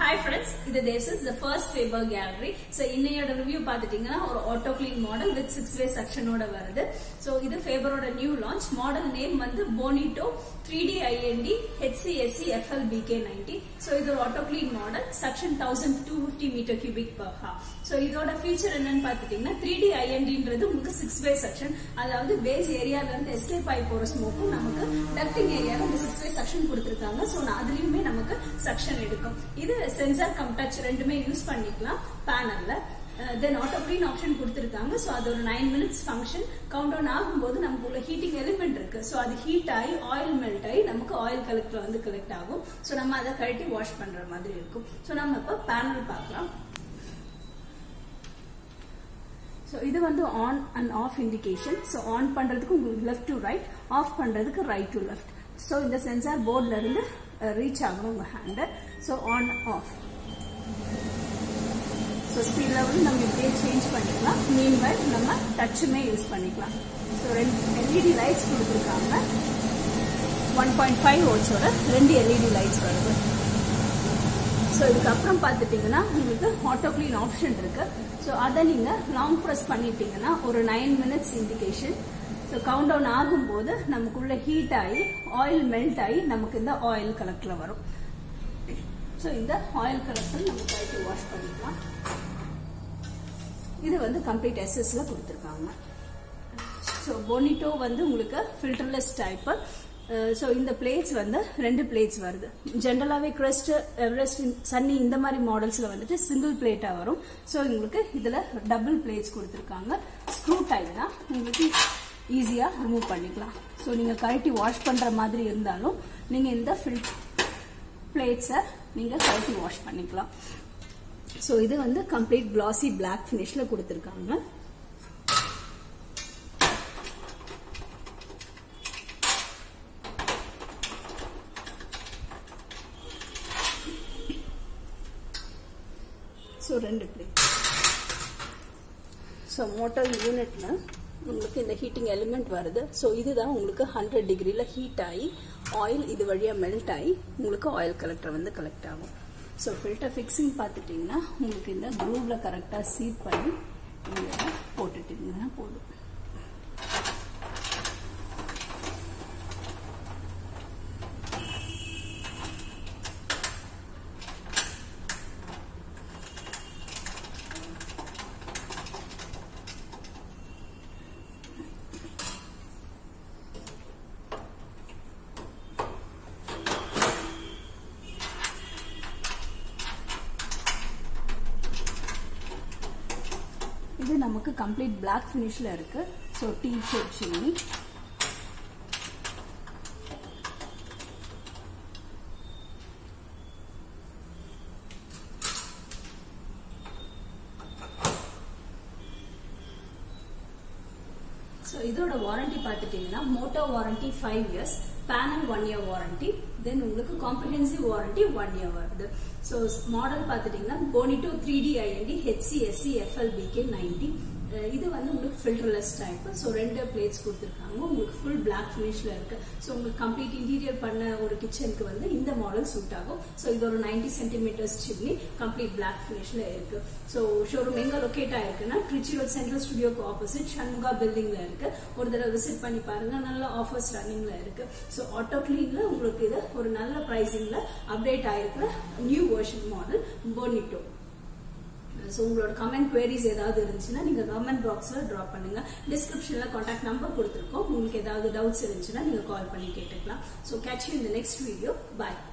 hi friends இது Dev's the first Faber gallery so இன்னையோட review பார்த்துட்டீங்கன்னா ஒரு auto clean model with six way செக்ஷனோட வருது ஸோ இது ஃபேபரோட நியூ லான்ச் மாடல் நேம் வந்து Bonito three D IND HCSC FL BK ninety so இது ஒரு auto clean model suction thousand two fifty meter cubic per hour so இதோட feature என்னன்னு பார்த்துட்டீங்கன்னா த்ரீ டி ஐஎன்டின்றது உங்களுக்கு சிக்ஸ் வே செக்ஷன் அதாவது base ஏரியால இருந்து எஸ்கேப் ஆகி போற ஸ்மோக்கும் நமக்கு டக்டிங் ஏரியால இந்த சிக்ஸ் வே செக்ஷன் கொடுத்துருக்காங்க ஸோ அதுலயுமே நமக்கு செக்ஷன் எடுக்கும் இது சென்சார் கம் டச் ரெண்டுமே யூஸ் பண்ணிக்கலாம் பேனல்ல தென் ஆட்டோ கிளீன் ஆப்ஷன் கொடுத்துருக்காங்க ஸோ அது ஒரு nine minutes function count down ஆகும்போது நமக்கு உள்ள ஹீட்டிங் எலிமெண்ட் இருக்கு ஸோ அது ஹீட் ஆகி ஆயில் மெல்ட் ஆகி நமக்கு ஆயில் கலெக்டர் வந்து கலெக்ட் ஆகும் ஸோ நம்ம அதை கழட்டி வாஷ் பண்ற மாதிரி இருக்கும் ஸோ நம்ம இப்போ பேனல் பார்க்கலாம் ஸோ இது வந்து on and off indication so on பண்றதுக்கு உங்களுக்கு லெஃப்ட் டு ரைட் ஆஃப் பண்றதுக்கு ரைட் டு லெஃப்ட் ஸோ இந்த சென்சார் போர்ட்ல இருந்து ரீச் ஆகணும் உங்க hand so on off so speed level நம்ம இப்படியே சேஞ்ச் பண்ணிக்கலாம் மீன்வைல் நம்ம டச்சுமே யூஸ் பண்ணிக்கலாம் ஸோ ரெண்டு எல்இடி லைட்ஸ் கொடுத்துருக்காங்க ஒன் பாயிண்ட் ஃபைவ் வோல்ட்ஸோட ரெண்டு எல்இடி லைட்ஸ் வருது ஸோ இதுக்கப்புறம் பார்த்துட்டிங்கன்னா உங்களுக்கு ஆட்டோ கிளீன் ஆப்ஷன் இருக்கு ஸோ அதை நீங்கள் லாங் ப்ரெஸ் பண்ணிட்டீங்கன்னா ஒரு nine minutes indication so count down ஆகும்போது நமக்குள்ள ஹீட் ஆகி ஆயில் மெல்ட் ஆகி நமக்கு இந்த ஆயில் கலெக்டர் வரும் ஸோ இந்த ஆயில் கலெக்டர் நம்ம கழித்து வாஷ் பண்ணிக்கலாம் இது வந்து கம்ப்ளீட் எஸ்எஸ்ல கொடுத்துருக்காங்க ஸோ போனிட்டோ வந்து உங்களுக்கு ஃபில்டர்லெஸ் டைப்பு ஸோ இந்த பிளேட்ஸ் வந்து ரெண்டு பிளேட்ஸ் வருது ஜென்ரலாகவே கிரெஸ்ட் எவரெஸ்ட் சன்னி இந்த மாதிரி மாடல்ஸில் வந்துட்டு சிங்கிள் பிளேட்டாக வரும் ஸோ உங்களுக்கு இதில் டபுள் பிளேட்ஸ் கொடுத்துருக்காங்க ஸ்க்ரூ டைப்னா உங்களுக்கு ஈஸியாக ரிமூவ் பண்ணிக்கலாம் ஸோ நீங்கள் கழட்டி வாஷ் பண்ணுற மாதிரி இருந்தாலும் நீங்கள் இந்த ஃபில் பிளேட்ஸை நீங்கள் கழட்டி வாஷ் பண்ணிக்கலாம் ஸோ இது வந்து கம்ப்ளீட் கிளாசி பிளாக் ஃபினிஷ்ல கொடுத்துருக்காங்க ஸோ ரெண்டு பிளேட் ஸோ மோட்டார் யூனிட்ல உங்களுக்கு இந்த ஹீட்டிங் எலிமெண்ட் வருது ஸோ இதுதான் உங்களுக்கு ஹண்ட்ரட் டிகிரியில் ஹீட் ஆகி ஆயில் இது வழியாக மெல்ட் ஆகி உங்களுக்கு ஆயில் கலெக்டர் வந்து கலெக்ட் ஆகும் ஸோ ஃபில்டர் ஃபிக்ஸிங் பார்த்துட்டிங்கன்னா உங்களுக்கு இந்த க்ரூவில் கரெக்டாக சீட் பண்ணி நீங்கள் போட்டுட்டிங்கன்னா போதும் இது நமக்கு கம்ப்ளீட் பிளாக் ஃபினிஷ்ல இருக்கு ஸோ டீ ஷேப் சில்லி ஸோ இதோட வாரண்டி பார்த்துட்டீங்கன்னா motor warranty five years panel one year warranty then உங்களுக்கு காம்ப்ரிஹென்சிவ் வாரண்டி ஒன் இயர் வருது ஸோ மாடல் பார்த்துட்டீங்கன்னா Bonito three D IND HC SC FL BK ninety இது வந்து உங்களுக்கு ஃபில்டர்லெஸ் டைப் ஸோ ரெண்டு பிளேட்ஸ் கொடுத்துருக்காங்க உங்களுக்கு ஃபுல் பிளாக் ஃபினிஷ்ல இருக்கு ஸோ உங்களுக்கு கம்ப்ளீட் இன்டீரியர் பண்ண ஒரு கிச்சனுக்கு வந்து இந்த மாடல் சூட் ஆகும் ஸோ இது ஒரு ninety centimetres chimney complete black ஃபினிஷ்ல இருக்கு ஸோ ஷோரூம் எங்க லொக்கேட் ஆயிருக்குன்னா ட்ரிச்சி ரோட் சென்ட்ரல் ஸ்டுடியோக்கு ஆப்போசிட் சண்முகா பில்டிங்ல இருக்கு ஒரு தடவை விசிட் பண்ணி பாருங்க நல்ல ஆஃபர்ஸ் ரன்னிங்ல இருக்கு ஸோ ஆட்டோ கிளீன்ல உங்களுக்கு இது ஒரு நல்ல பிரைசிங்ல அப்டேட் ஆயிருக்கிற new version model Bonito so உங்களோட கமெண்ட் குவரிஸ் ஏதாவது இருந்துச்சுன்னா நீங்க கமெண்ட் பாக்ஸ்ல ட்ராப் பண்ணுங்க டிஸ்கிரிப்ஷன்ல கான்டாக்ட் நம்பர் கொடுத்துருக்கோம் உங்களுக்கு ஏதாவது டவுட்ஸ் இருந்துச்சுன்னா நீங்க கால் பண்ணி கேட்டுக்கலாம் ஸோ கேட்ச் யூ இந்த நெக்ஸ்ட் வீடியோ பாய்